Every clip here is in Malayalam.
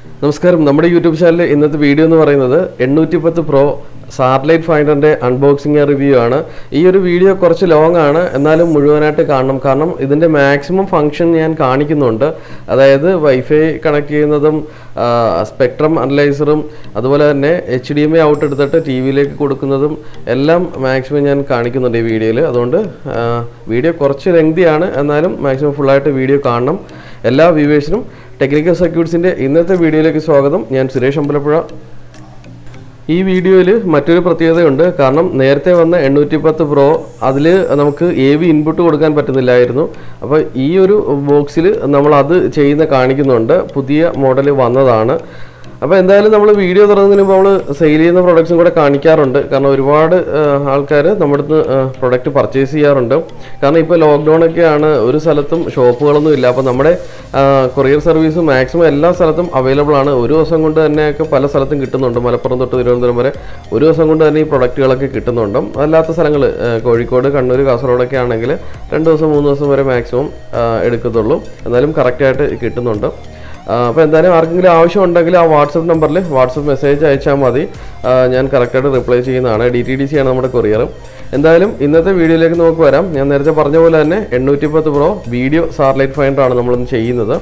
നമസ്കാരം നമ്മുടെ യൂട്യൂബ് ചാനലിൽ ഇന്നത്തെ വീഡിയോ എന്ന് പറയുന്നത് എണ്ണൂറ്റി പത്ത് പ്രോ സാറ്റലൈറ്റ് ഫൈൻഡറിൻ്റെ അൺബോക്സിങ് റിവ്യൂ ആണ് ഈ ഒരു വീഡിയോ കുറച്ച് ലോങ് ആണ് എന്നാലും മുഴുവനായിട്ട് കാണണം കാരണം ഇതിൻ്റെ മാക്സിമം ഫങ്ഷൻ ഞാൻ കാണിക്കുന്നുണ്ട് അതായത് വൈഫൈ കണക്ട് ചെയ്യുന്നതും സ്പെക്ട്രം അനലൈസറും അതുപോലെ തന്നെ H D M I out എടുത്തിട്ട് ടി വിയിലേക്ക് കൊടുക്കുന്നതും എല്ലാം മാക്സിമം ഞാൻ കാണിക്കുന്നുണ്ട് ഈ വീഡിയോയിൽ അതുകൊണ്ട് വീഡിയോ കുറച്ച് ലെങ്തിയാണ് എന്നാലും മാക്സിമം ഫുള്ളായിട്ട് വീഡിയോ കാണണം എല്ലാ വ്യൂവേഴ്സിനും ടെക്നിക്കൽ സർക്യൂട്ട്സിൻ്റെ ഇന്നത്തെ വീഡിയോയിലേക്ക് സ്വാഗതം ഞാൻ സുരേഷ് അമ്പലപ്പുഴ ഈ വീഡിയോയിൽ മറ്റൊരു പ്രത്യേകതയുണ്ട് കാരണം നേരത്തെ വന്ന എണ്ണൂറ്റി പത്ത് പ്രോ അതിൽ നമുക്ക് എ വി ഇൻപുട്ട് കൊടുക്കാൻ പറ്റുന്നില്ലായിരുന്നു അപ്പോൾ ഈ ഒരു ബോക്സിൽ നമ്മൾ അത് ചെയ്യുന്ന കാണിക്കുന്നുണ്ട് പുതിയ മോഡൽ വന്നതാണ് അപ്പോൾ എന്തായാലും നമ്മൾ വീഡിയോ തുറന്നതിന് മുമ്പ് നമ്മൾ സെയിൽ ചെയ്യുന്ന പ്രൊഡക്ട്സും കൂടെ കാണിക്കാറുണ്ട് കാരണം ഒരുപാട് ആൾക്കാർ നമ്മുടെ അടുത്ത് പ്രൊഡക്റ്റ് പർച്ചേസ് ചെയ്യാറുണ്ട് കാരണം ഇപ്പോൾ ലോക്ക്ഡൗൺ ഒക്കെയാണ് ഒരു സ്ഥലത്തും ഷോപ്പുകളൊന്നും ഇല്ല അപ്പോൾ നമ്മുടെ കൊറിയർ സർവീസ് മാക്സിമം എല്ലാ സ്ഥലത്തും അവൈലബിൾ ആണ് ഒരു ദിവസം കൊണ്ട് തന്നെയൊക്കെ പല സ്ഥലത്തും കിട്ടുന്നുണ്ട് മലപ്പുറം തൊട്ട് തിരുവനന്തപുരം വരെ ഒരു ദിവസം കൊണ്ട് തന്നെ ഈ പ്രൊഡക്റ്റുകളൊക്കെ കിട്ടുന്നുണ്ട് അല്ലാത്ത സ്ഥലങ്ങൾ കോഴിക്കോട് കണ്ണൂർ കാസർഗോഡൊക്കെ ആണെങ്കിൽ രണ്ട് ദിവസം മൂന്ന് ദിവസം വരെ മാക്സിമം എടുക്കത്തുള്ളൂ എന്നാലും കറക്റ്റായിട്ട് കിട്ടുന്നുണ്ട് അപ്പോൾ എന്തായാലും ആർക്കെങ്കിലും ആവശ്യം ഉണ്ടെങ്കിൽ ആ വാട്സപ്പ് നമ്പറിൽ വാട്സപ്പ് മെസ്സേജ് അയച്ചാൽ മതി ഞാൻ കറക്റ്റായിട്ട് റിപ്ലൈ ചെയ്യുന്നതാണ് ഡി ടി ഡി സി ആണ് നമ്മുടെ കൊറിയർ എന്തായാലും ഇന്നത്തെ വീഡിയോയിലേക്ക് നമുക്ക് വരാം ഞാൻ നേരത്തെ പറഞ്ഞ പോലെ തന്നെ എണ്ണൂറ്റി പത്ത് പ്രോ വീഡിയോ സാറ്റലൈറ്റ് ഫൈൻഡറാണ് നമ്മളിന്ന് ചെയ്യുന്നത്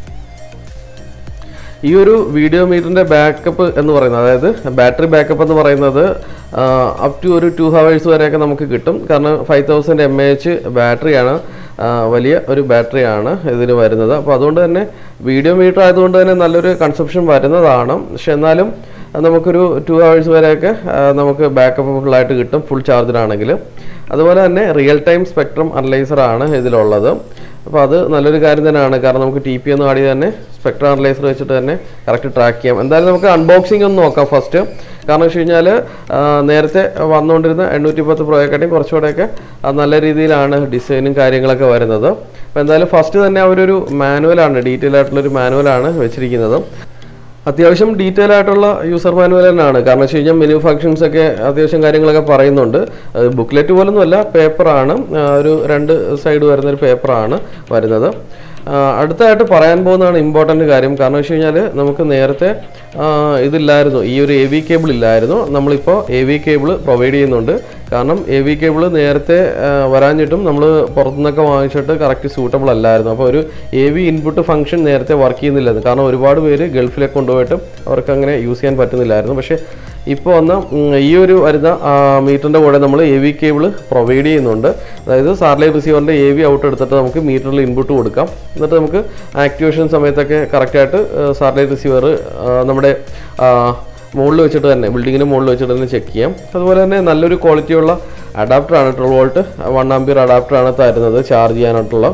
ഈ ഒരു വീഡിയോ മീറ്ററിൻ്റെ ബാക്കപ്പ് എന്ന് പറയുന്നത് അതായത് ബാറ്ററി ബാക്കപ്പ് എന്ന് പറയുന്നത് അപ് ടു ഒരു ടു ഹവേഴ്സ് വരെയൊക്കെ നമുക്ക് കിട്ടും കാരണം five thousand M A H ബാറ്ററിയാണ് വലിയ ഒരു ബാറ്ററിയാണ് ഇതിന് വരുന്നത് അപ്പോൾ അതുകൊണ്ട് തന്നെ വീഡിയോ മീറ്റർ ആയതുകൊണ്ട് തന്നെ നല്ലൊരു കൺസപ്ഷൻ വരുന്നതാണ് പക്ഷെ എന്നാലും നമുക്കൊരു ടു ഹവേഴ്സ് വരെയൊക്കെ നമുക്ക് ബാക്കപ്പ് ഫുള്ളായിട്ട് കിട്ടും ഫുൾ ചാർജിലാണെങ്കിൽ അതുപോലെ തന്നെ റിയൽ ടൈം സ്പെക്ട്രം അനലൈസർ ആണ് ഇതിലുള്ളത് അപ്പോൾ അത് നല്ലൊരു കാര്യം തന്നെയാണ് കാരണം നമുക്ക് ടി പി ഒന്ന് ആടി തന്നെ സ്പെക്ട്രം അനലൈസർ വെച്ചിട്ട് തന്നെ കറക്റ്റ് ട്രാക്ക് ചെയ്യാം എന്തായാലും നമുക്ക് അൺബോക്സിംഗ് ഒന്ന് നോക്കാം ഫസ്റ്റ് കാരണം വെച്ച് കഴിഞ്ഞാൽ നേരത്തെ വന്നുകൊണ്ടിരുന്ന എണ്ണൂറ്റി പത്ത് പ്രോയെക്കാട്ടിയും കുറച്ചുകൂടെയൊക്കെ നല്ല രീതിയിലാണ് ഡിസൈനും കാര്യങ്ങളൊക്കെ വരുന്നത് അപ്പോൾ എന്തായാലും ഫസ്റ്റ് തന്നെ അവരൊരു മാനുവലാണ് ഡീറ്റെയിൽ ആയിട്ടുള്ളൊരു മാനുവലാണ് വെച്ചിരിക്കുന്നത് അത്യാവശ്യം ഡീറ്റെയിൽ ആയിട്ടുള്ള യൂസർ മാനുവൽ തന്നെയാണ് കാരണം വെച്ച് കഴിഞ്ഞാൽ മെനു ഫങ്ഷൻസ് ഒക്കെ അത്യാവശ്യം കാര്യങ്ങളൊക്കെ പറയുന്നുണ്ട് ബുക്ക്ലെറ്റ് പോലൊന്നുമല്ല പേപ്പറാണ് ഒരു രണ്ട് സൈഡ് വരുന്ന ഒരു പേപ്പറാണ് വരുന്നത് അടുത്തായിട്ട് പറയാൻ പോകുന്നതാണ് ഇമ്പോർട്ടൻ്റ് കാര്യം കാരണം വെച്ച് കഴിഞ്ഞാൽ നമുക്ക് നേരത്തെ ഇതില്ലായിരുന്നു ഈ ഒരു എ വി കേബിൾ ഇല്ലായിരുന്നു നമ്മളിപ്പോൾ എ വി കേബിൾ പ്രൊവൈഡ് ചെയ്യുന്നുണ്ട് കാരണം എ വി കേബിൾ നേരത്തെ വരാഞ്ഞിട്ടും നമ്മൾ പുറത്തുനിന്നൊക്കെ വാങ്ങിച്ചിട്ട് കറക്റ്റ് സൂട്ടബിൾ അല്ലായിരുന്നു അപ്പോൾ ഒരു എ വി ഇൻപുട്ട് ഫംഗ്ഷൻ നേരത്തെ വർക്ക് ചെയ്യുന്നില്ലായിരുന്നു കാരണം ഒരുപാട് പേര് ഗൾഫിലേക്ക് കൊണ്ടുപോയിട്ട് അവർക്ക് അങ്ങനെ യൂസ് ചെയ്യാൻ പറ്റുന്നില്ലായിരുന്നു പക്ഷേ ഇപ്പോൾ വന്ന ഈ ഒരു വരുന്ന മീറ്ററിൻ്റെ കൂടെ നമ്മൾ എ വി കേബിൾ പ്രൊവൈഡ് ചെയ്യുന്നുണ്ട് അതായത് സാറ്റലൈറ്റ് റിസീവറിൻ്റെ എ വി ഔട്ട് എടുത്തിട്ട് നമുക്ക് മീറ്ററിൽ ഇൻപുട്ട് കൊടുക്കാം എന്നിട്ട് നമുക്ക് ആക്ടിവേഷൻ സമയത്തൊക്കെ കറക്റ്റായിട്ട് സാറ്റലൈറ്റ് റിസീവർ നമ്മുടെ മുകളിൽ വെച്ചിട്ട് തന്നെ ബിൽഡിങ്ങിന് മുകളിൽ വെച്ചിട്ട് തന്നെ ചെക്ക് ചെയ്യാം അതുപോലെ തന്നെ നല്ലൊരു ക്വാളിറ്റിയുള്ള അഡാപ്റ്ററാണ് ട്വൽവ് വോൾട്ട് വൺ ആംബിയർ അഡാപ്റ്ററാണ് തരുന്നത് ചാർജ് ചെയ്യാനായിട്ടുള്ള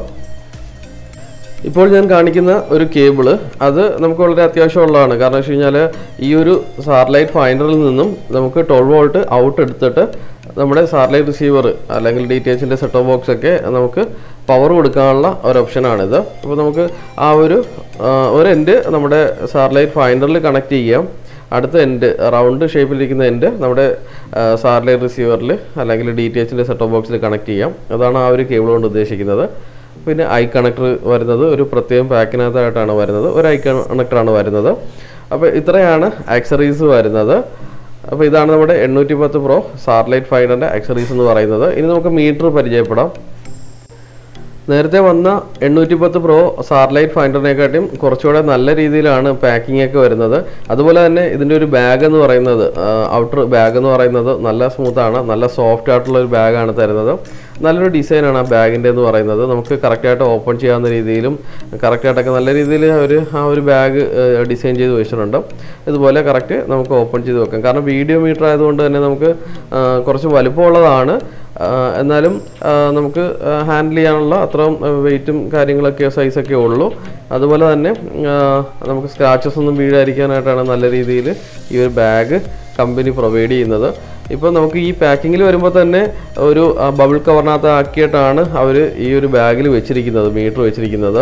ഇപ്പോൾ ഞാൻ കാണിക്കുന്ന ഒരു കേബിള് അത് നമുക്ക് വളരെ അത്യാവശ്യമുള്ളതാണ് കാരണം വെച്ച് കഴിഞ്ഞാൽ ഈ ഒരു സാറ്റലൈറ്റ് ഫൈൻഡറിൽ നിന്നും നമുക്ക് ട്വൽവ് വോൾട്ട് ഔട്ട് എടുത്തിട്ട് നമ്മുടെ സാറ്റലൈറ്റ് റിസീവർ അല്ലെങ്കിൽ ഡി ടി എച്ചിൻ്റെ സെറ്റ് ഓഫ് ബോക്സ് ഒക്കെ നമുക്ക് പവർ കൊടുക്കാനുള്ള ഒരു ഓപ്ഷനാണിത് അപ്പോൾ നമുക്ക് ആ ഒരു ഒരു എൻഡ് നമ്മുടെ സാറ്റലൈറ്റ് ഫൈൻഡറിൽ കണക്ട് ചെയ്യാം അടുത്ത എൻഡ് റൗണ്ട് ഷേപ്പിലിരിക്കുന്ന എൻഡ് നമ്മുടെ സാറ്റലൈറ്റ് റിസീവറിൽ അല്ലെങ്കിൽ ഡി ടി എച്ചിൻ്റെ സെറ്റ് ഓഫ് ബോക്സിൽ കണക്ട് ചെയ്യാം അതാണ് ആ ഒരു കേബിൾ കൊണ്ട് ഉദ്ദേശിക്കുന്നത് പിന്നെ ഐ കണക്ടർ വരുന്നത് ഒരു പ്രത്യേകം പാക്കിനകത്തായിട്ടാണ് വരുന്നത് ഒരു ഐ കണക്ടറാണ് വരുന്നത് അപ്പോൾ ഇത്രയാണ് ആക്സറീസ് വരുന്നത് അപ്പോൾ ഇതാണ് നമ്മുടെ എണ്ണൂറ്റി പത്ത് പ്രോ സാറ്റലൈറ്റ് ഫൈനറിൻ്റെ ആക്സറീസ് എന്ന് പറയുന്നത് ഇനി നമുക്ക് മീറ്റർ പരിചയപ്പെടാം നേരത്തെ വന്ന എണ്ണൂറ്റി പത്ത് പ്രോ സാറ്റലൈറ്റ് ഫൈൻഡറിനെക്കാട്ടിയും കുറച്ചുകൂടെ നല്ല രീതിയിലാണ് പാക്കിംഗ് ഒക്കെ വരുന്നത് അതുപോലെ തന്നെ ഇതിൻ്റെ ഒരു ബാഗ് എന്ന് പറയുന്നത് ഔട്ടർ ബാഗ് എന്ന് പറയുന്നത് നല്ല സ്മൂത്താണ് നല്ല സോഫ്റ്റ് ആയിട്ടുള്ള ഒരു ബാഗാണ് തരുന്നത് നല്ലൊരു ഡിസൈനാണ് ആ ബാഗിൻ്റെ എന്ന് പറയുന്നത് നമുക്ക് കറക്റ്റായിട്ട് ഓപ്പൺ ചെയ്യാവുന്ന രീതിയിലും കറക്റ്റായിട്ടൊക്കെ നല്ല രീതിയിൽ അവർ ആ ഒരു ബാഗ് ഡിസൈൻ ചെയ്ത് വെച്ചിട്ടുണ്ട് ഇതുപോലെ കറക്റ്റ് നമുക്ക് ഓപ്പൺ ചെയ്ത് വെക്കാം കാരണം വീഡിയോ മീറ്റർ ആയതുകൊണ്ട് തന്നെ നമുക്ക് കുറച്ച് വലുപ്പമുള്ളതാണ് എന്നാലും നമുക്ക് ഹാൻഡിൽ ചെയ്യാനുള്ള അത്രയും വെയിറ്റും കാര്യങ്ങളൊക്കെ സൈസൊക്കെ ഉള്ളൂ അതുപോലെ തന്നെ നമുക്ക് സ്ക്രാച്ചസ് ഒന്നും വീഴാതിരിക്കാനായിട്ടാണ് നല്ല രീതിയിൽ ഈ ഒരു ബാഗ് കമ്പനി പ്രൊവൈഡ് ചെയ്യുന്നത് ഇപ്പോൾ നമുക്ക് ഈ പാക്കിങ്ങിൽ വരുമ്പോൾ തന്നെ ഒരു ബബിൾ കവറിനകത്ത് ആക്കിയിട്ടാണ് അവർ ഈ ഒരു ബാഗിൽ വെച്ചിരിക്കുന്നത് മീറ്റർ വെച്ചിരിക്കുന്നത്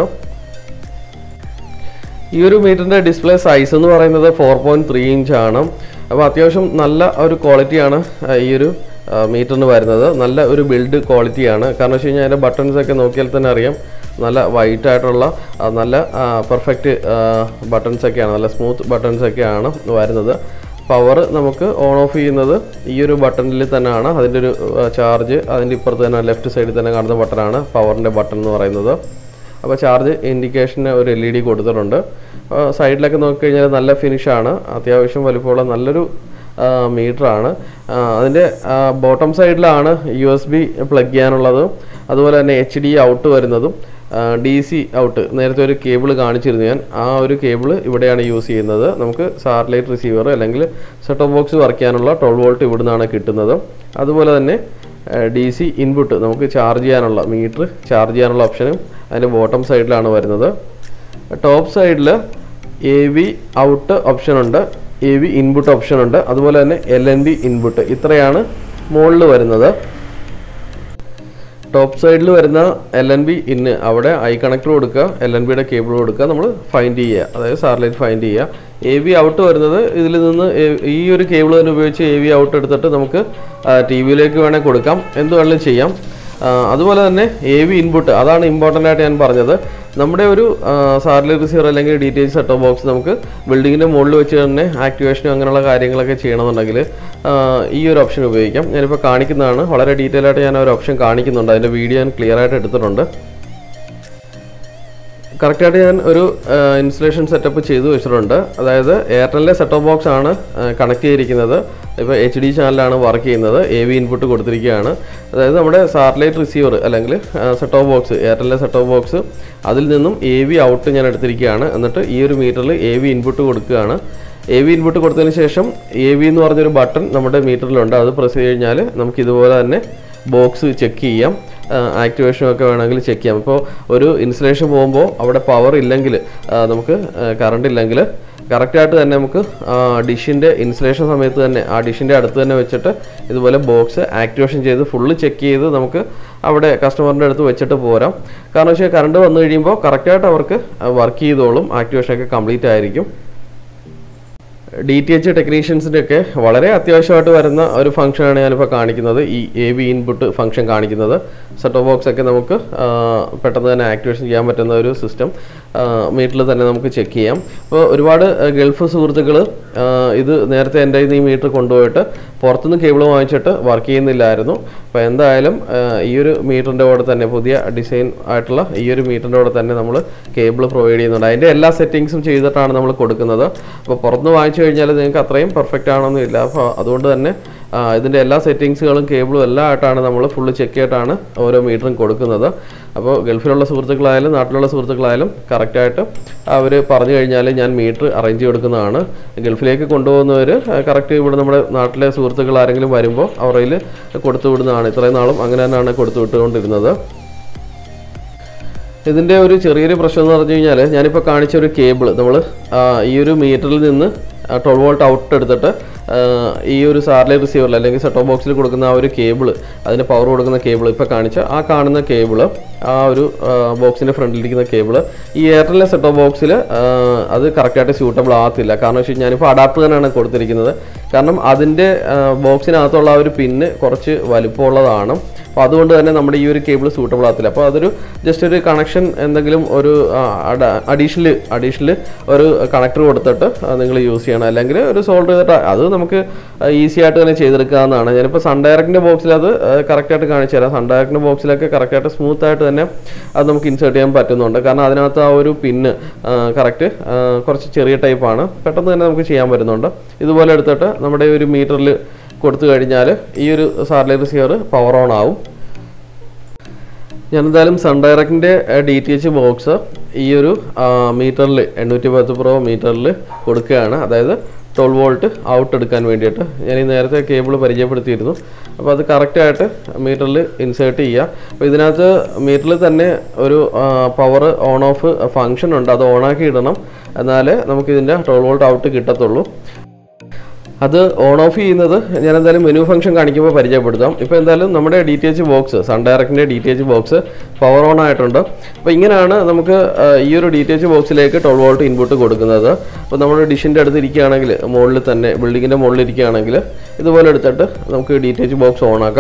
ഈ ഒരു മീറ്ററിൻ്റെ ഡിസ്പ്ലേ സൈസ് എന്ന് പറയുന്നത് ഫോർ പോയിൻറ്റ് ത്രീ ഇഞ്ച് ആണ് അപ്പോൾ അത്യാവശ്യം നല്ല ഒരു ക്വാളിറ്റിയാണ് ഈ ഒരു മീറ്ററിന് വരുന്നത് നല്ല ഒരു ബിൽഡ് ക്വാളിറ്റിയാണ് കാരണം വെച്ച് കഴിഞ്ഞാൽ അതിൻ്റെ ബട്ടൺസ് ഒക്കെ നോക്കിയാൽ തന്നെ അറിയാം നല്ല വൈറ്റ് ആയിട്ടുള്ള ആ, നല്ല പെർഫെക്റ്റ് ബട്ടൺസ് ഒക്കെയാണ് നല്ല സ്മൂത്ത് ബട്ടൺസ് ഒക്കെയാണ് വരുന്നത് പവർ നമുക്ക് ഓൺ ഓഫ് ചെയ്യുന്നത് ഈ ഒരു ബട്ടണിൽ തന്നെയാണ് അതിൻ്റെ ഒരു ചാർജ് അതിൻ്റെ ഇപ്പുറത്ത് തന്നെ ലെഫ്റ്റ് സൈഡിൽ തന്നെ കാണുന്ന ബട്ടണാണ് പവറിൻ്റെ ബട്ടൺ എന്ന് പറയുന്നത് അപ്പോൾ ചാർജ് ഇൻഡിക്കേഷന് ഒരു എൽ ഇ ഡി കൊടുത്തിട്ടുണ്ട് സൈഡിലൊക്കെ നോക്കിക്കഴിഞ്ഞാൽ നല്ല ഫിനിഷാണ് അത്യാവശ്യം വലിപ്പമുള്ള നല്ലൊരു മീറ്ററാണ് അതിൻ്റെ ബോട്ടം സൈഡിലാണ് യു എസ് ബി പ്ലഗ് ചെയ്യാനുള്ളത് അതുപോലെ തന്നെ എച്ച് ഡി ഔട്ട് വരുന്നതും ഡി സി ഔട്ട് നേരത്തെ ഒരു കേബിൾ കാണിച്ചിരുന്നു ഞാൻ ആ ഒരു കേബിൾ ഇവിടെയാണ് യൂസ് ചെയ്യുന്നത് നമുക്ക് സാറ്റലൈറ്റ് റിസീവർ അല്ലെങ്കിൽ സെറ്റ് ഓഫ് ബോക്സ് വർക്ക് ചെയ്യാനുള്ള ട്വൽവ് വോൾട്ട് ഇവിടുന്നാണ് കിട്ടുന്നത് അതുപോലെ തന്നെ ഡി സി ഇൻപുട്ട് നമുക്ക് ചാർജ് ചെയ്യാനുള്ള മീറ്റർ ചാർജ് ചെയ്യാനുള്ള ഓപ്ഷനും അതിൻ്റെ ബോട്ടം സൈഡിലാണ് വരുന്നത് ടോപ്പ് സൈഡിൽ എ വി ഔട്ട് ഓപ്ഷൻ ഉണ്ട് എ വി ഇൻപുട്ട് ഓപ്ഷൻ ഉണ്ട് അതുപോലെ തന്നെ എൽ എൻ ബി ഇൻപുട്ട് ഇത്രയാണ് മുകളിൽ വരുന്നത് ടോപ്പ് സൈഡിൽ വരുന്ന എൽ എൻ ബി ഇന്ന് അവിടെ ഐ കണക്ടർ കൊടുക്കുക എൽ എൻ ബിയുടെ കേബിൾ കൊടുക്കുക നമ്മൾ ഫൈൻഡ് ചെയ്യുക അതായത് സാറ്റലൈറ്റ് ഫൈൻഡ് ചെയ്യുക എ വി ഔട്ട് വരുന്നത് ഇതിൽ നിന്ന് എ- ഈ ഒരു കേബിൾ തന്നെ ഉപയോഗിച്ച് എ വി ഔട്ട് എടുത്തിട്ട് നമുക്ക് ടി വിയിലേക്ക് വേണേൽ കൊടുക്കാം എന്ത് വേണമെങ്കിലും ചെയ്യാം ആ, അതുപോലെ തന്നെ എ വി ഇൻപുട്ട് അതാണ് ഇമ്പോർട്ടൻ്റ് ആയിട്ട് ഞാൻ പറഞ്ഞത് നമ്മുടെ ഒരു സാറ്റലൈറ്റ് റിസീവർ അല്ലെങ്കിൽ D T H set box നമുക്ക് ബിൽഡിങ്ങിൻ്റെ മുകളിൽ വെച്ച് തന്നെ ആക്ടിവേഷനും അങ്ങനെയുള്ള കാര്യങ്ങളൊക്കെ ചെയ്യണമെന്നുണ്ടെങ്കിൽ ആ, ഈ ഒരു ഓപ്ഷൻ ഉപയോഗിക്കാം ഞാനിപ്പോൾ കാണിക്കുന്നതാണ് വളരെ ഡീറ്റെയിൽ ആയിട്ട് ഞാൻ ആ ഒരു ഓപ്ഷൻ കാണിക്കുന്നുണ്ട് അതിൻ്റെ വീഡിയോ ഞാൻ ക്ലിയർ ആയിട്ട് എടുത്തിട്ടുണ്ട് കറക്റ്റായിട്ട് ഞാൻ ഒരു ഇൻസ്റ്റലേഷൻ സെറ്റപ്പ് ചെയ്തു വെച്ചിട്ടുണ്ട് അതായത് എയർടെലിൻ്റെ സെറ്റപ്പ് ബോക്സ് ആണ് കണക്ട് ചെയ്തിരിക്കുന്നത് ഇപ്പോൾ എച്ച് ഡി ചാനലാണ് വർക്ക് ചെയ്യുന്നത് എ വി ഇൻപുട്ട് കൊടുത്തിരിക്കുകയാണ് അതായത് നമ്മുടെ സാറ്റലൈറ്റ് റിസീവർ അല്ലെങ്കിൽ സെറ്റോപ്പ് ബോക്സ് എയർടെലിൻ്റെ സെറ്റോപ്പ് ബോക്സ് അതിൽ നിന്നും എ വി ഔട്ട് ഞാൻ എടുത്തിരിക്കുകയാണ് എന്നിട്ട് ഈ ഒരു മീറ്ററിൽ എ വി ഇൻപുട്ട് കൊടുക്കുകയാണ് എ വി ഇൻപുട്ട് കൊടുത്തതിന് ശേഷം എ വി എന്ന് പറഞ്ഞൊരു ബട്ടൺ നമ്മുടെ മീറ്ററിലുണ്ട് അത് പ്രസ് ചെയ്ത് കഴിഞ്ഞാൽ നമുക്ക് ഇതുപോലെ തന്നെ ബോക്സ് ചെക്ക് ചെയ്യാം ആക്ടിവേഷനും ഒക്കെ വേണമെങ്കിൽ ചെക്ക് ചെയ്യാം ഇപ്പോൾ ഒരു ഇൻസ്റ്റലേഷൻ പോകുമ്പോൾ അവിടെ പവർ ഇല്ലെങ്കിൽ ആ, നമുക്ക് കറണ്ട് ഇല്ലെങ്കിൽ കറക്റ്റായിട്ട് തന്നെ നമുക്ക് ഡിഷിൻ്റെ ഇൻസ്റ്റലേഷൻ സമയത്ത് തന്നെ ആ ഡിഷിൻ്റെ അടുത്ത് തന്നെ വെച്ചിട്ട് ഇതുപോലെ ബോക്സ് ആക്ടിവേഷൻ ചെയ്ത് ഫുള്ള് ചെക്ക് ചെയ്ത് നമുക്ക് അവിടെ കസ്റ്റമറിൻ്റെ അടുത്ത് വെച്ചിട്ട് പോരാം കാരണം വെച്ചാൽ കറണ്ട് വന്നു കഴിയുമ്പോൾ കറക്റ്റായിട്ട് അവർക്ക് വർക്ക് ചെയ്തോളും ആക്ടിവേഷനൊക്കെ കംപ്ലീറ്റ് ആയിരിക്കും ഡി ടി എച്ച് ടെക്നീഷ്യൻസിൻ്റെ ഒക്കെ വളരെ അത്യാവശ്യമായിട്ട് വരുന്ന ഒരു ഫംഗ്ഷനാണ് ഞാനിപ്പോൾ കാണിക്കുന്നത് ഈ എ വി ഇൻപുട്ട് ഫംഗ്ഷൻ കാണിക്കുന്നത് സെറ്റോ ബോക്സ് ഒക്കെ നമുക്ക് ആ, പെട്ടെന്ന് തന്നെ ആക്ടിവേഷൻ ചെയ്യാൻ പറ്റുന്ന ഒരു സിസ്റ്റം മീറ്ററിൽ തന്നെ നമുക്ക് ചെക്ക് ചെയ്യാം അപ്പോൾ ഒരുപാട് ആ, ഗൾഫ് സുഹൃത്തുക്കൾ ഇത് നേരത്തെ എൻ്റെ കയ്യിൽ നിന്ന് ഈ മീറ്റർ കൊണ്ടുപോയിട്ട് പുറത്തുനിന്ന് കേബിൾ വാങ്ങിച്ചിട്ട് വർക്ക് ചെയ്യുന്നില്ലായിരുന്നു അപ്പോൾ എന്തായാലും ആ, ഈ ഒരു മീറ്ററിൻ്റെ കൂടെ തന്നെ പുതിയ ഡിസൈൻ ആയിട്ടുള്ള ഈ ഒരു മീറ്ററിൻ്റെ കൂടെ തന്നെ നമ്മൾ കേബിൾ പ്രൊവൈഡ് ചെയ്യുന്നുണ്ട് അതിൻ്റെ എല്ലാ സെറ്റിങ്സും ചെയ്തിട്ടാണ് നമ്മൾ കൊടുക്കുന്നത് അപ്പോൾ പുറത്തുനിന്ന് വാങ്ങിച്ചു കഴിഞ്ഞാൽ നിങ്ങൾക്ക് അത്രയും പെർഫെക്റ്റ് ആണോന്നില്ല അപ്പോൾ അതുകൊണ്ട് തന്നെ ആ, ഇതിൻ്റെ എല്ലാ സെറ്റിങ്സുകളും കേബിളും എല്ലാം ആയിട്ടാണ് നമ്മൾ ഫുള്ള് ചെക്ക് ചെയ്തിട്ടാണ് ഓരോ മീറ്ററും കൊടുക്കുന്നത് അപ്പോൾ ഗൾഫിലുള്ള സുഹൃത്തുക്കളായാലും നാട്ടിലുള്ള സുഹൃത്തുക്കളായാലും കറക്റ്റായിട്ട് അവർ പറഞ്ഞു കഴിഞ്ഞാൽ ഞാൻ മീറ്റർ അറേഞ്ച് കൊടുക്കുന്നതാണ് ഗൾഫിലേക്ക് കൊണ്ടുപോകുന്നവർ കറക്റ്റ് ഇവിടെ നമ്മുടെ നാട്ടിലെ സുഹൃത്തുക്കൾ ആരെങ്കിലും വരുമ്പോൾ അവരിൽ കൊടുത്തു വിടുന്നതാണ് ഇത്രയും നാളും അങ്ങനെ തന്നെയാണ് കൊടുത്തു വിട്ടുകൊണ്ടിരുന്നത് ഇതിൻ്റെ ഒരു ചെറിയൊരു പ്രശ്നം എന്ന് പറഞ്ഞു കഴിഞ്ഞാൽ ഞാനിപ്പോൾ കാണിച്ച ഒരു കേബിൾ നമ്മൾ ഈ ഒരു മീറ്ററിൽ നിന്ന് ട്വൽവ് വോൾട്ട് ഔട്ട് എടുത്തിട്ട് ആ, ഈ ഒരു സാറ്റലൈറ്റ് റിസീവറിൽ അല്ലെങ്കിൽ സെറ്റോ ബോക്സിൽ കൊടുക്കുന്ന ആ ഒരു കേബിൾ അതിന് പവർ കൊടുക്കുന്ന കേബിൾ ഇപ്പോൾ കാണിച്ച ആ കാണുന്ന കേബിൾ ആ ഒരു ബോക്സിൻ്റെ ഫ്രണ്ടിലിരിക്കുന്ന കേബിൾ ഈ എയർടെലിലെ സെറ്റോ ബോക്സിൽ അത് കറക്റ്റായിട്ട് സ്യൂട്ടബിൾ ആകത്തില്ല കാരണം വെച്ച് കഴിഞ്ഞാൽ ഞാനിപ്പോൾ അഡാപ്റ്റർ തന്നെയാണ് കൊടുത്തിരിക്കുന്നത് കാരണം അതിൻ്റെ ബോക്സിനകത്തുള്ള ആ ഒരു പിന്ന് കുറച്ച് വലിപ്പമുള്ളതാണ് അപ്പോൾ അതുകൊണ്ട് തന്നെ നമ്മുടെ ഈ ഒരു കേബിൾ സൂട്ടബിൾ ആകത്തില്ല അപ്പോൾ അതൊരു ജസ്റ്റ് ഒരു കണക്ഷൻ എന്തെങ്കിലും ഒരു അഡീഷണൽ അഡീഷണൽ ഒരു കണക്ടർ കൊടുത്തിട്ട് നിങ്ങൾ യൂസ് ചെയ്യണം അല്ലെങ്കിൽ ഒരു സോൾവ് ചെയ്തിട്ട് അത് നമുക്ക് ഈസി ആയിട്ട് തന്നെ ചെയ്തെടുക്കാവുന്നതാണ് ഞാനിപ്പോൾ സൺ ഡയറക്റ്റിൻ്റെ ബോക്സിൽ അത് കറക്റ്റായിട്ട് കാണിച്ചു തരാം സൺ ഡയറക്റ്റിൻ്റെ ബോക്സിലൊക്കെ കറക്റ്റായിട്ട് സ്മൂത്ത് ആയിട്ട് തന്നെ അത് നമുക്ക് ഇൻസേർട്ട് ചെയ്യാൻ പറ്റുന്നുണ്ട് കാരണം അതിനകത്ത് ആ ഒരു പിന്ന് കറക്റ്റ് കുറച്ച് ചെറിയ ടൈപ്പാണ് പെട്ടെന്ന് തന്നെ നമുക്ക് ചെയ്യാൻ പറ്റുന്നുണ്ട് ഇതുപോലെ എടുത്തിട്ട് നമ്മുടെ ഒരു മീറ്ററിൽ കൊടുത്തു കഴിഞ്ഞാൽ ഈ ഒരു സാറ്റലൈറ്റ് റിസീവർ പവർ ഓൺ ആവും ഞാൻ എന്തായാലും സൺ ഡയറക്റ്റിൻ്റെ ഡി ടി എച്ച് ബോക്സ് ഈ ഒരു മീറ്ററിൽ എണ്ണൂറ്റി പത്ത് പ്രോ മീറ്ററിൽ കൊടുക്കുകയാണ് അതായത് ട്വൽവ് വോൾട്ട് ഔട്ട് എടുക്കാൻ വേണ്ടിയിട്ട് ഞാൻ ഈ നേരത്തെ കേബിൾ പരിചയപ്പെടുത്തിയിരുന്നു അപ്പോൾ അത് കറക്റ്റായിട്ട് മീറ്ററിൽ ഇൻസേർട്ട് ചെയ്യുക അപ്പോൾ ഇതിനകത്ത് മീറ്ററിൽ തന്നെ ഒരു പവർ ഓൺ ഓഫ് ഫങ്ഷൻ ഉണ്ട് അത് ഓണാക്കി ഇടണം എന്നാലേ നമുക്കിതിൻ്റെ ട്വൽവ് വോൾട്ട് ഔട്ട് കിട്ടത്തുള്ളൂ അത് ഓൺ ഓഫ് ചെയ്യുന്നത് ഞാൻ എന്തായാലും മെനു ഫംഗ്ഷൻ കാണിക്കുമ്പോൾ പരിചയപ്പെടുത്താം ഇപ്പോൾ എന്തായാലും നമ്മുടെ D T H box Sun ഡയറക്റ്റിൻ്റെ D T H box power on ആയിട്ടുണ്ട് അപ്പോൾ ഇങ്ങനെയാണ് നമുക്ക് ആ, ഈ ഒരു ഡി ടി എച്ച് ബോക്സിലേക്ക് ട്വൽവ് വോൾട്ട് ഇൻപുട്ട് കൊടുക്കുന്നത് അപ്പോൾ നമ്മൾ ഡിഷിൻ്റെ അടുത്ത് ഇരിക്കുകയാണെങ്കിൽ മുകളിൽ തന്നെ ബിൽഡിങ്ങിൻ്റെ മുകളിൽ ഇരിക്കുകയാണെങ്കിൽ ഇതുപോലെ എടുത്തിട്ട് നമുക്ക് D T H box on ആക്കാം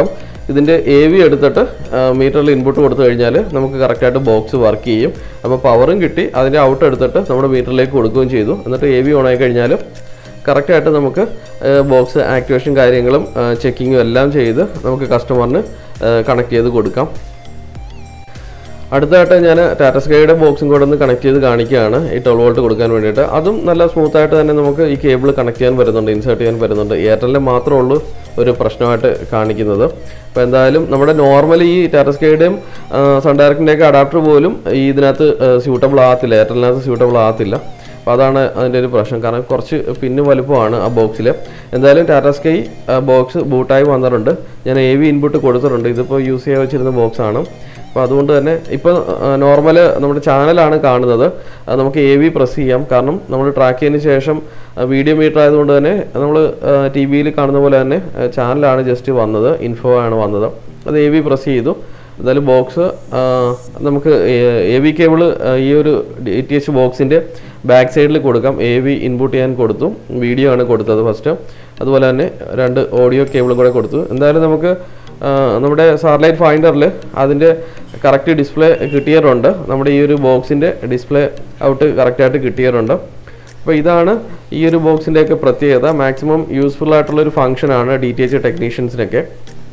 ഇതിൻ്റെ എ വി എടുത്തിട്ട് മീറ്ററിൽ ഇൻപുട്ട് കൊടുത്തു കഴിഞ്ഞാൽ നമുക്ക് കറക്റ്റായിട്ട് ബോക്സ് വർക്ക് ചെയ്യും അപ്പോൾ പവറും കിട്ടി അതിൻ്റെ ഔട്ട് എടുത്തിട്ട് നമ്മുടെ മീറ്ററിലേക്ക് കൊടുക്കുകയും ചെയ്തു എന്നിട്ട് എ വി ഓൺ ആയി കഴിഞ്ഞാൽ കറക്റ്റായിട്ട് നമുക്ക് ബോക്സ് ആക്ടിവേഷൻ കാര്യങ്ങളും ചെക്കിങ്ങും എല്ലാം ചെയ്ത് നമുക്ക് കസ്റ്റമറിന് കണക്ട് ചെയ്ത് കൊടുക്കാം അടുത്തതായിട്ട് ഞാൻ ടാറ്റ സ്കൈയുടെ ബോക്സും കൂടെ ഒന്ന് കണക്ട് ചെയ്ത് കാണിക്കുകയാണ് ഈ ട്വൽവ് വോൾട്ട് കൊടുക്കാൻ വേണ്ടിയിട്ട് അതും നല്ല സ്മൂത്ത് ആയിട്ട് തന്നെ നമുക്ക് ഈ കേബിൾ കണക്ട് ചെയ്യാൻ വരുന്നുണ്ട് ഇൻസേർട്ട് ചെയ്യാൻ വരുന്നുണ്ട് എയർടെലിൻ്റെ മാത്രമേ ഉള്ളൂ ഒരു പ്രശ്നമായിട്ട് കാണിക്കുന്നത് അപ്പോൾ എന്തായാലും നമ്മുടെ നോർമലി ഈ ടാറ്റ സ്കൈയുടെയും സൺ ഡയറക്റ്റിൻ്റെയൊക്കെ അഡാപ്റ്റർ പോലും ഈ ഇതിനകത്ത് സ്യൂട്ടബിൾ ആകത്തില്ല എയർടെലിനകത്ത് സ്യൂട്ടബിൾ ആകത്തില്ല അപ്പോൾ അതാണ് അതിൻ്റെ ഒരു പ്രശ്നം കാരണം കുറച്ച് പിന്ന് വലുപ്പമാണ് ആ ബോക്സിൽ എന്തായാലും ടാറ്റ സ്കൈ ബോക്സ് ബൂട്ടായി വന്നിട്ടുണ്ട് ഞാൻ എ വി ഇൻപുട്ട് കൊടുത്തിട്ടുണ്ട് ഇതിപ്പോൾ യൂസ് ചെയ്യാൻ വെച്ചിരുന്ന ബോക്സാണ് അപ്പോൾ അതുകൊണ്ട് തന്നെ ഇപ്പോൾ നോർമൽ നമ്മുടെ ചാനലാണ് കാണുന്നത് അത് നമുക്ക് എ വി പ്രസ് ചെയ്യാം കാരണം നമ്മൾ ട്രാക്ക് ചെയ്തതിന് ശേഷം വീഡിയോ മീറ്റർ ആയതുകൊണ്ട് തന്നെ നമ്മൾ ടി വിയിൽ കാണുന്ന പോലെ തന്നെ ചാനലാണ് ജസ്റ്റ് വന്നത് ഇൻഫോ ആണ് വന്നത് അത് എ വി പ്രസ് ചെയ്തു എന്തായാലും ബോക്സ് നമുക്ക് എ വി കേബിൾ ഈ ഒരു ഡി ടി എച്ച് ബോക്സിൻ്റെ ബാക്ക് സൈഡിൽ കൊടുക്കാം എ വി ഇൻപുട്ട് ചെയ്യാൻ കൊടുത്തു വീഡിയോ ആണ് കൊടുത്തത് ഫസ്റ്റ് അതുപോലെ തന്നെ രണ്ട് ഓഡിയോ കേബിളും കൂടെ കൊടുത്തു എന്തായാലും നമുക്ക് ആ, നമ്മുടെ സാറ്റലൈറ്റ് ഫൈൻഡറിൽ അതിൻ്റെ കറക്റ്റ് ഡിസ്പ്ലേ കിട്ടിയറുണ്ട് നമ്മുടെ ഈ ഒരു ബോക്സിൻ്റെ ഡിസ്പ്ലേ ഔട്ട് കറക്റ്റായിട്ട് കിട്ടിയറുണ്ട് അപ്പോൾ ഇതാണ് ഈ ഒരു ബോക്സിൻ്റെയൊക്കെ പ്രത്യേകത മാക്സിമം യൂസ്ഫുൾ ആയിട്ടുള്ള ഒരു ഫംഗ്ഷനാണ് ഡി ടി എച്ച് ടെക്നീഷ്യൻസിനൊക്കെ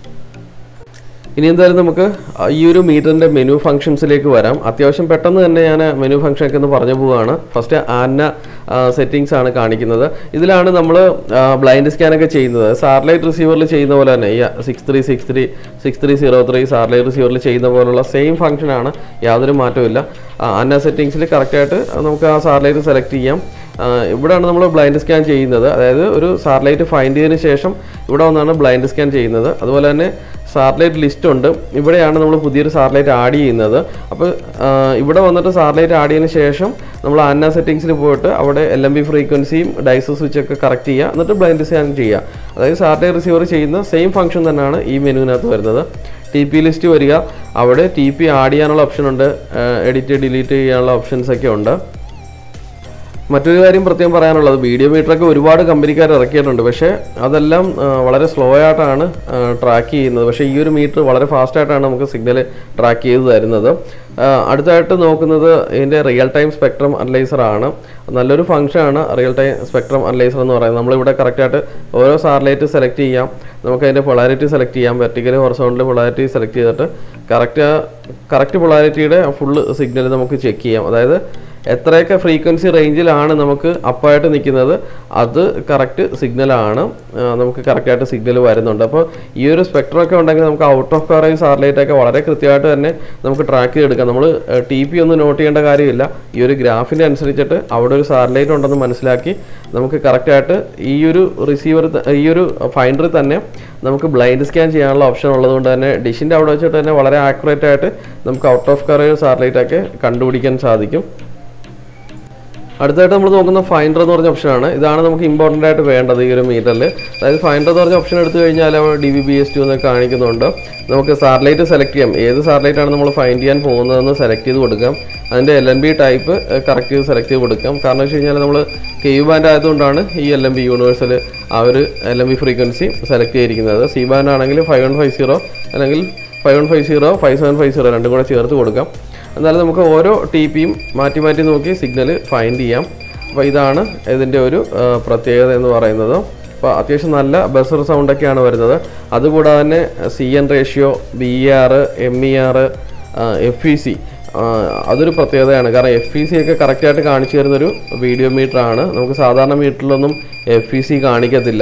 ഇനി എന്തായാലും നമുക്ക് ഈ ഒരു മീറ്ററിന്റെ മെനു ഫംഗ്ഷൻസിലേക്ക് വരാം അത്യാവശ്യം പെട്ടെന്ന് തന്നെ ഞാൻ മെനു ഫംഗ്ഷൻ ഒക്കെ ഒന്ന് പറഞ്ഞു പോവുകയാണ് ഫസ്റ്റ് ആന്ന സെറ്റിങ്സ് ആണ് കാണിക്കുന്നത് ഇതിലാണ് നമ്മൾ ബ്ലൈൻഡ് സ്കാൻ ഒക്കെ ചെയ്യുന്നത് സാറ്റലൈറ്റ് റിസീവറിൽ ചെയ്യുന്ന പോലെ തന്നെ ഈ six three six three six three zero three satellite റിസീവറിൽ ചെയ്യുന്ന പോലുള്ള സെയിം ഫംഗ്ഷൻ ആണ് യാതൊരു മാറ്റവും അന്ന സെറ്റിങ്സിൽ കറക്റ്റായിട്ട് നമുക്ക് ആ സാറ്റലൈറ്റ് സെലക്ട് ചെയ്യാം ആ, ഇവിടെയാണ് നമ്മൾ ബ്ലൈൻഡ് സ്കാൻ ചെയ്യുന്നത് അതായത് ഒരു സാറ്റലൈറ്റ് ഫൈൻഡ് ചെയ്തതിന് ശേഷം ഇവിടെ വന്നാണ് ബ്ലൈൻഡ് സ്കാൻ ചെയ്യുന്നത് അതുപോലെ തന്നെ സാറ്റലൈറ്റ് ലിസ്റ്റ് ഉണ്ട് ഇവിടെയാണ് നമ്മൾ പുതിയൊരു സാറ്റലൈറ്റ് ആഡ് ചെയ്യുന്നത് അപ്പോൾ ആ, ഇവിടെ വന്നിട്ട് സാറ്റലൈറ്റ് ആഡ് ചെയ്തതിന് ശേഷം നമ്മൾ ആന്ന സെറ്റിങ്സിൽ പോയിട്ട് അവിടെ എൽ എം ബി ഫ്രീക്വൻസിയും ഡൈസ് സ്വിച്ച് ഒക്കെ കറക്റ്റ് ചെയ്യുക എന്നിട്ട് ബ്ലൈൻഡ് സ്കാൻ ചെയ്യുക അതായത് സാറ്റലൈറ്റ് റിസീവർ ചെയ്യുന്ന സെയിം ഫംഗ്ഷൻ തന്നെയാണ് ഈ മെനുവിനകത്ത് വരുന്നത് ടി പി ലിസ്റ്റ് വരിക അവിടെ ടി പി ആഡ് ചെയ്യാനുള്ള ഓപ്ഷൻ ഉണ്ട് എഡിറ്റ് ഡിലീറ്റ് ചെയ്യാനുള്ള ഓപ്ഷൻസ് ഒക്കെ ഉണ്ട് മറ്റൊരു കാര്യം പ്രത്യേകം പറയാനുള്ളത് വീഡിയോ മീറ്ററൊക്കെ ഒരുപാട് കമ്പനിക്കാർ ഇറക്കിയിട്ടുണ്ട് പക്ഷേ അതെല്ലാം ആ, വളരെ സ്ലോ ആയിട്ടാണ് ട്രാക്ക് ചെയ്യുന്നത് പക്ഷേ ഈ ഒരു മീറ്റർ വളരെ ഫാസ്റ്റ് ആയിട്ടാണ് നമുക്ക് സിഗ്നൽ ട്രാക്ക് ചെയ്ത് തരുന്നത് ആ, അടുത്തായിട്ട് നോക്കുന്നത് ഇതിൻ്റെ റിയൽ ടൈം സ്പെക്ട്രം അനലൈസർ ആണ് നല്ലൊരു ഫംഗ്ഷനാണ് റിയൽ ടൈം സ്പെക്ട്രം അനലൈസർ എന്ന് പറയുന്നത് നമ്മളിവിടെ കറക്റ്റായിട്ട് ഓരോ സാറ്റലൈറ്റ് സെലക്ട് ചെയ്യാം നമുക്ക് അതിൻ്റെ പൊളാരിറ്റി സെലക്ട് ചെയ്യാം വെർട്ടിക്കൽ ഹൊറസോണിൽ പൊളാരിറ്റി സെലക്ട് ചെയ്തിട്ട് കറക്റ്റ് കറക്റ്റ് പൊളാരിറ്റിയുടെ ഫുള്ള് സിഗ്നൽ നമുക്ക് ചെക്ക് ചെയ്യാം അതായത് എത്രയൊക്കെ ഫ്രീക്വൻസി റേഞ്ചിലാണ് നമുക്ക് അപ്പായിട്ട് നിൽക്കുന്നത് അത് കറക്റ്റ് സിഗ്നലാണ് നമുക്ക് കറക്റ്റായിട്ട് സിഗ്നൽ വരുന്നുണ്ട് അപ്പോൾ ഈ ഒരു സ്പെക്ട്രം ഒക്കെ ഉണ്ടെങ്കിൽ നമുക്ക് ഔട്ട് ഓഫ് കവറേജ് സാറ്റലൈറ്റ് ഒക്കെ വളരെ കൃത്യമായിട്ട് തന്നെ നമുക്ക് ട്രാക്ക് ചെയ്തെടുക്കാം നമ്മൾ ടി പി ഒന്നും നോട്ട് ചെയ്യേണ്ട കാര്യമില്ല ഈ ഒരു ഗ്രാഫിൻ്റെ അനുസരിച്ചിട്ട് അവിടെ ഒരു സാറ്റലൈറ്റ് ഉണ്ടെന്ന് മനസ്സിലാക്കി നമുക്ക് കറക്റ്റായിട്ട് ഈ ഒരു റിസീവർ ഈ ഒരു ഫൈൻഡർ തന്നെ നമുക്ക് ബ്ലൈൻഡ് സ്കാൻ ചെയ്യാനുള്ള ഓപ്ഷൻ ഉള്ളതുകൊണ്ട് തന്നെ ഡിഷിൻ്റെ അവിടെ വെച്ചിട്ട് തന്നെ വളരെ ആക്യുറേറ്റ് ആയിട്ട് നമുക്ക് ഔട്ട് ഓഫ് കവറേജ് സാറ്റലൈറ്റ് ഒക്കെ കണ്ടുപിടിക്കാൻ സാധിക്കും അടുത്തായിട്ട് നമ്മൾ നോക്കുന്ന ഫൈൻഡർ എന്ന് പറഞ്ഞ ഓപ്ഷനാണ് ഇതാണ് നമുക്ക് ഇമ്പോർട്ടൻ്റ് ആയിട്ട് വേണ്ടത് ഈ ഒരു മീറ്ററിൽ അതായത് ഫൈൻഡർ എന്ന് പറഞ്ഞ ഓപ്ഷൻ എടുത്തു കഴിഞ്ഞാൽ D V B S two എന്നൊക്കെ കാണിക്കുന്നുണ്ട് നമുക്ക് സാറ്റലൈറ്റ് സെലക്ട് ചെയ്യാം ഏത് സാറ്റലൈറ്റ് ആണ് നമ്മൾ ഫൈൻഡ് ചെയ്യാൻ പോകുന്നതെന്ന് സെലക്ട് ചെയ്ത് കൊടുക്കാം അതിൻ്റെ L N B type correct ചെയ്ത് സെലക്ട് ചെയ്ത് കൊടുക്കാം കാരണം വെച്ച് കഴിഞ്ഞാൽ നമ്മൾ കെ യു ബാൻഡ് ആയതുകൊണ്ടാണ് ഈ എൽ എം ബി യൂണിവേഴ്സൽ ആ ഒരു L M B frequency select ചെയ്തിരിക്കുന്നത് സി ബാൻഡ് ആണെങ്കിൽ ഫൈവ് വൺ ഫൈവ് സീറോ അല്ലെങ്കിൽ five one five zero five seven five zero രണ്ടും കൂടെ ചേർത്ത് കൊടുക്കാം എന്നാലും നമുക്ക് ഓരോ ടി പിയും മാറ്റി മാറ്റി നോക്കി സിഗ്നൽ ഫൈൻഡ് ചെയ്യാം അപ്പോൾ ഇതാണ് ഇതിൻ്റെ ഒരു ആ, പ്രത്യേകത എന്ന് പറയുന്നത് അപ്പോൾ അത്യാവശ്യം നല്ല ബസർ സൗണ്ടൊക്കെയാണ് വരുന്നത് അതുകൂടാതെ തന്നെ C N ratio B R M E R F E C അതൊരു പ്രത്യേകതയാണ് കാരണം എഫ് ഇ സി ഒക്കെ കറക്റ്റായിട്ട് കാണിച്ചു തരുന്നൊരു വീഡിയോ മീറ്റർ ആണ് നമുക്ക് സാധാരണ മീറ്ററിലൊന്നും എഫ് ഇ സി കാണിക്കത്തില്ല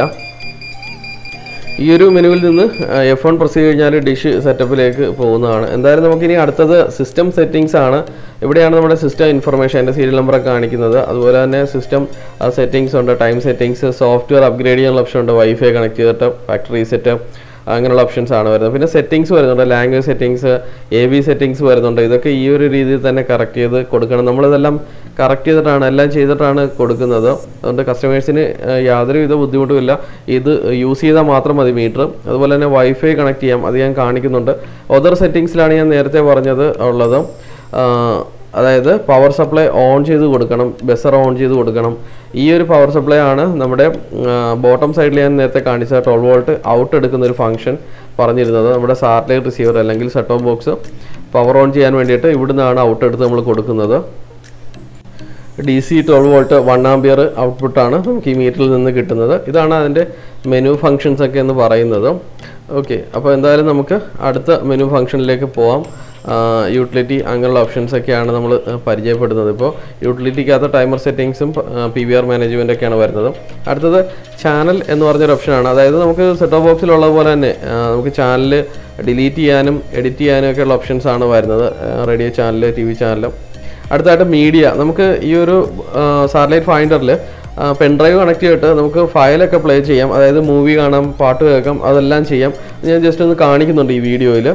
ഈ ഒരു മെനുവിൽ നിന്ന് എഫ് വൺ പ്രസ് ചെയ്ത് കഴിഞ്ഞാൽ ഡിഷ് സെറ്റപ്പിലേക്ക് പോകുന്നതാണ് എന്തായാലും നമുക്കിനി അടുത്തത് സിസ്റ്റം സെറ്റിങ്സ് ആണ് ഇവിടെയാണ് നമ്മുടെ സിസ്റ്റം ഇൻഫർമേഷൻ എൻ്റെ സീരിയൽ നമ്പറൊക്കെ കാണിക്കുന്നത് അതുപോലെ തന്നെ സിസ്റ്റം സെറ്റിങ്സ് ഉണ്ട് ടൈം സെറ്റിങ്സ് സോഫ്റ്റ്വെയർ അപ്ഗ്രേഡ് ചെയ്യാനുള്ള ഓപ്ഷൻ ഉണ്ട് വൈഫൈ കണക്ട് ചെയ്തിട്ട് ഫാക്ടറി സെറ്റ് അങ്ങനെയുള്ള ഓപ്ഷൻസ് ആണ് വരുന്നത് പിന്നെ സെറ്റിങ്സ് വരുന്നുണ്ട് language settings A V settings വരുന്നുണ്ട് ഇതൊക്കെ ഈ ഒരു രീതിയിൽ തന്നെ കറക്റ്റ് ചെയ്ത് കൊടുക്കണം നമ്മളിതെല്ലാം കറക്റ്റ് ചെയ്തിട്ടാണ് എല്ലാം ചെയ്തിട്ടാണ് കൊടുക്കുന്നത് അതുകൊണ്ട് കസ്റ്റമേഴ്സിന് യാതൊരുവിധ ബുദ്ധിമുട്ടുമില്ല ഇത് യൂസ് ചെയ്താൽ മാത്രം മതി മീറ്റർ അതുപോലെ തന്നെ വൈഫൈ കണക്ട് ചെയ്യാം അത് ഞാൻ കാണിക്കുന്നുണ്ട് ഒതർ സെറ്റിങ്സിലാണ് ഞാൻ നേരത്തെ പറഞ്ഞത് ഉള്ളത് ആ, അതായത് പവർ സപ്ലൈ ഓൺ ചെയ്ത് കൊടുക്കണം ബെസർ ഓൺ ചെയ്ത് കൊടുക്കണം ഈ ഒരു പവർ സപ്ലൈ ആണ് നമ്മുടെ ബോട്ടം സൈഡിൽ ഞാൻ നേരത്തെ കാണിച്ച ട്വൽവ് വോൾട്ട് ഔട്ട് എടുക്കുന്ന ഒരു ഫംഗ്ഷൻ പറഞ്ഞിരുന്നത് നമ്മുടെ സാറ്റലൈറ്റ് റിസീവർ അല്ലെങ്കിൽ set of box power on ചെയ്യാൻ വേണ്ടിയിട്ട് ഇവിടുന്നാണ് ഔട്ട് എടുത്ത് നമ്മൾ കൊടുക്കുന്നത് D C twelve volt one ampere ഔട്ട്പുട്ടാണ് നമുക്ക് ഈ മീറ്ററിൽ നിന്ന് കിട്ടുന്നത് ഇതാണ് അതിൻ്റെ മെനു ഫങ്ഷൻസ് ഒക്കെ എന്ന് പറയുന്നത് ഓക്കെ അപ്പോൾ എന്തായാലും നമുക്ക് അടുത്ത മെനു ഫങ്ഷനിലേക്ക് പോവാം യൂട്ടിലിറ്റി അങ്ങനെയുള്ള ഓപ്ഷൻസ് ഒക്കെയാണ് നമ്മൾ പരിചയപ്പെടുന്നത് ഇപ്പോൾ യൂട്ടിലിറ്റിക്കകത്ത് ടൈമർ സെറ്റിങ്സും പി വി ആർ മാനേജ്മെൻ്റ് ഒക്കെയാണ് വരുന്നത് അടുത്തത് ചാനൽ എന്ന് പറഞ്ഞൊരു ഓപ്ഷനാണ് അതായത് നമുക്ക് സെറ്റ് ഓഫ് ബോക്സിലുള്ള പോലെ തന്നെ ആ, നമുക്ക് ചാനൽ ഡിലീറ്റ് ചെയ്യാനും എഡിറ്റ് ചെയ്യാനും ഒക്കെയുള്ള ഓപ്ഷൻസ് ആണ് വരുന്നത് radio channel T V channel അടുത്തായിട്ട് മീഡിയ നമുക്ക് ഈ ഒരു സാറ്റലൈറ്റ് ഫൈൻഡറിൽ പെൻഡ്രൈവ് കണക്ട് ചെയ്തിട്ട് നമുക്ക് ഫയലൊക്കെ പ്ലേ ചെയ്യാം അതായത് മൂവി കാണാം പാട്ട് കേൾക്കാം അതെല്ലാം ചെയ്യാം ഞാൻ ജസ്റ്റ് ഒന്ന് കാണിക്കുന്നുണ്ട് ഈ വീഡിയോയിൽ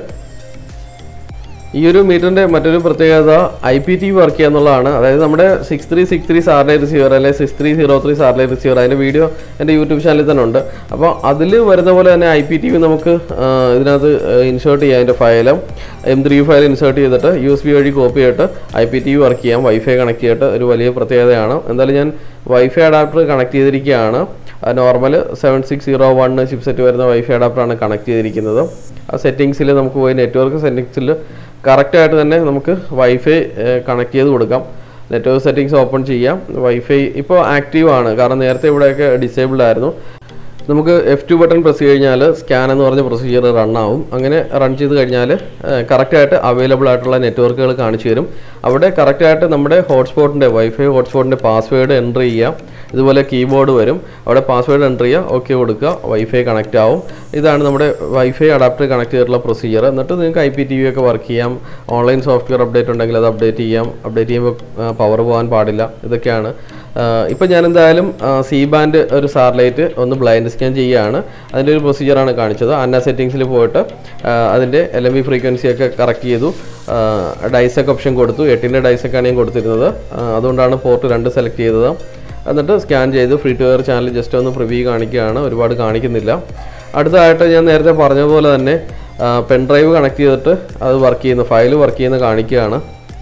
ഈ ഒരു മീറ്ററിന്റെ മറ്റൊരു പ്രത്യേകത ഐ പി ടി വർക്ക് ചെയ്യുക എന്നുള്ളതാണ് അതായത് നമ്മുടെ six three six three satellite receiver അല്ലെങ്കിൽ six three zero three satellite receiver അതിൻ്റെ വീഡിയോ എൻ്റെ യൂട്യൂബ് ചാനലിൽ തന്നെ ഉണ്ട് അപ്പോൾ അതിൽ വരുന്ന പോലെ തന്നെ ഐ പി ടി വി നമുക്ക് ആ, ഇതിനകത്ത് ഇൻസേർട്ട് ചെയ്യാം അതിൻ്റെ ഫയലും എം ത്രീ ഫയൽ ഇൻസേർട്ട് ചെയ്തിട്ട് യു എസ് ബി വഴി കോപ്പി ചെയ്തിട്ട് I P T V work ചെയ്യാം വൈഫൈ കണക്ട് ചെയ്തിട്ട് ഒരു വലിയ പ്രത്യേകതയാണ് എന്തായാലും ഞാൻ വൈഫൈ അഡാപ്റ്റർ കണക്ട് ചെയ്തിരിക്കുകയാണ് normal seven six zero one chipset വരുന്ന വൈഫൈ അഡാപ്റ്ററാണ് കണക്ട് ചെയ്തിരിക്കുന്നത് ആ സെറ്റിങ്സിൽ നമുക്ക് പോയി നെറ്റ്വർക്ക് സെറ്റിങ്സിൽ കറക്റ്റായിട്ട് തന്നെ നമുക്ക് വൈഫൈ കണക്ട് ചെയ്ത് കൊടുക്കാം നെറ്റ്വർക്ക് സെറ്റിങ്സ് ഓപ്പൺ ചെയ്യാം വൈഫൈ ഇപ്പോൾ ആക്റ്റീവ് ആണ് കാരണം നേരത്തെ ഇവിടെയൊക്കെ ഡിസേബിൾഡ് ആയിരുന്നു നമുക്ക് എഫ് ടു ബട്ടൺ പ്രസ് കഴിഞ്ഞാൽ സ്കാൻ എന്ന് പറഞ്ഞ പ്രൊസീജിയർ റൺ ആവും അങ്ങനെ റൺ ചെയ്ത് കഴിഞ്ഞാൽ കറക്റ്റായിട്ട് അവൈലബിൾ ആയിട്ടുള്ള നെറ്റ്വർക്കുകൾ കാണിച്ചു തരും അവിടെ കറക്റ്റായിട്ട് നമ്മുടെ ഹോട്ട്സ്പോട്ടിൻ്റെ വൈഫൈ ഹോട്ട്സ്പോട്ടിൻ്റെ പാസ്വേഡ് എൻ്റർ ചെയ്യാം ഇതുപോലെ കീബോർഡ് വരും അവിടെ പാസ്വേഡ് എൻ്റർ ചെയ്യുക ഓക്കെ കൊടുക്കുക വൈഫൈ കണക്റ്റ് ആവും ഇതാണ് നമ്മുടെ വൈഫൈ അഡാപ്റ്റർ കണക്ട് ചെയ്തിട്ടുള്ള പ്രൊസീജിയർ എന്നിട്ട് നിങ്ങൾക്ക് ഐ പി ടി വി ഒക്കെ വർക്ക് ചെയ്യാം ഓൺലൈൻ സോഫ്റ്റ്വെയർ അപ്ഡേറ്റ് ഉണ്ടെങ്കിൽ അത് അപ്ഡേറ്റ് ചെയ്യാം അപ്ഡേറ്റ് ചെയ്യുമ്പോൾ പവർ പോകാൻ പാടില്ല ഇതൊക്കെയാണ് ഇപ്പം ഞാൻ എന്തായാലും സി ബാൻഡ് ഒരു സാറ്റലൈറ്റ് ഒന്ന് ബ്ലൈൻഡ് സ്കാൻ ചെയ്യുകയാണ് അതിൻ്റെ ഒരു പ്രൊസീജിയറാണ് കാണിച്ചത് അന്ന സെറ്റിങ്സിൽ പോയിട്ട് ആ, അതിൻ്റെ എൽ എം ബി ഫ്രീക്വൻസി ഒക്കെ കറക്റ്റ് ചെയ്തു ഡൈസൊക്കെ ഓപ്ഷൻ കൊടുത്തു എട്ടിൻ്റെ ഡൈസൊക്കെയാണ് ഞാൻ കൊടുത്തിരുന്നത് ആ, അതുകൊണ്ടാണ് പോർട്ട് രണ്ട് സെലക്ട് ചെയ്തത് എന്നിട്ട് സ്കാൻ ചെയ്ത് free to air channel just ഒന്ന് പ്രിവ്യൂ കാണിക്കുകയാണ് ഒരുപാട് കാണിക്കുന്നില്ല അടുത്തതായിട്ട് ഞാൻ നേരത്തെ പറഞ്ഞ പോലെ തന്നെ പെൻഡ്രൈവ് കണക്ട് ചെയ്തിട്ട് അത് വർക്ക് ചെയ്യുന്ന ഫയൽ വർക്ക് ചെയ്യുന്ന കാണിക്കുകയാണ്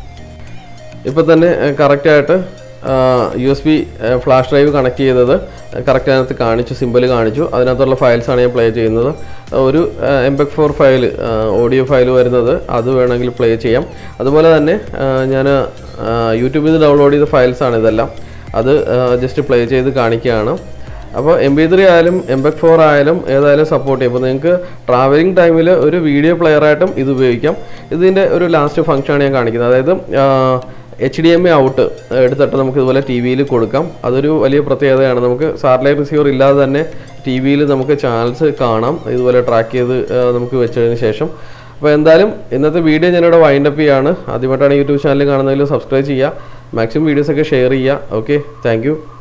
ഇപ്പം തന്നെ കറക്റ്റായിട്ട് U S B flash drive connect ചെയ്തത് കറക്റ്റ് അതിനകത്ത് കാണിച്ചു സിമ്പിൾ കാണിച്ചു അതിനകത്തുള്ള ഫയൽസാണ് ഞാൻ പ്ലേ ചെയ്യുന്നത് ഒരു MPEG four file audio file വരുന്നത് അത് വേണമെങ്കിൽ പ്ലേ ചെയ്യാം അതുപോലെ തന്നെ ഞാൻ യൂട്യൂബിൽ നിന്ന് ഡൗൺലോഡ് ചെയ്ത ഫയൽസാണ് ഇതെല്ലാം അത് ജസ്റ്റ് പ്ലേ ചെയ്ത് കാണിക്കുകയാണ് അപ്പോൾ എം ബി ത്രീ ആയാലും എം പെക് ഫോർ ആയാലും ഏതായാലും സപ്പോർട്ട് ചെയ്യും അപ്പോൾ നിങ്ങൾക്ക് ട്രാവലിംഗ് ടൈമിൽ ഒരു വീഡിയോ പ്ലെയറായിട്ടും ഇത് ഉപയോഗിക്കാം ഇതിൻ്റെ ഒരു ലാസ്റ്റ് ഫംഗ്ഷനാണ് ഞാൻ കാണിക്കുന്നത് അതായത് H D M I out എടുത്തിട്ട് നമുക്ക് ഇതുപോലെ ടി വിയിൽ കൊടുക്കാം അതൊരു വലിയ പ്രത്യേകതയാണ് നമുക്ക് സാറ്റലൈറ്റ് റിസീവർ ഇല്ലാതെ തന്നെ ടി വിയിൽ നമുക്ക് ചാനൽസ് കാണാം ഇതുപോലെ ട്രാക്ക് ചെയ്ത് ആ, നമുക്ക് വെച്ചതിന് ശേഷം അപ്പോൾ എന്തായാലും ഇന്നത്തെ വീഡിയോ ഞാനിവിടെ വൈൻഡപ്പ് ചെയ്യാണ് ആദ്യമായിട്ടാണ് യൂട്യൂബ് ചാനൽ കാണുന്നതിൽ സബ്സ്ക്രൈബ് ചെയ്യുക മാക്സിമം വീഡിയോസൊക്കെ ഷെയർ ചെയ്യുക ഓക്കെ താങ്ക്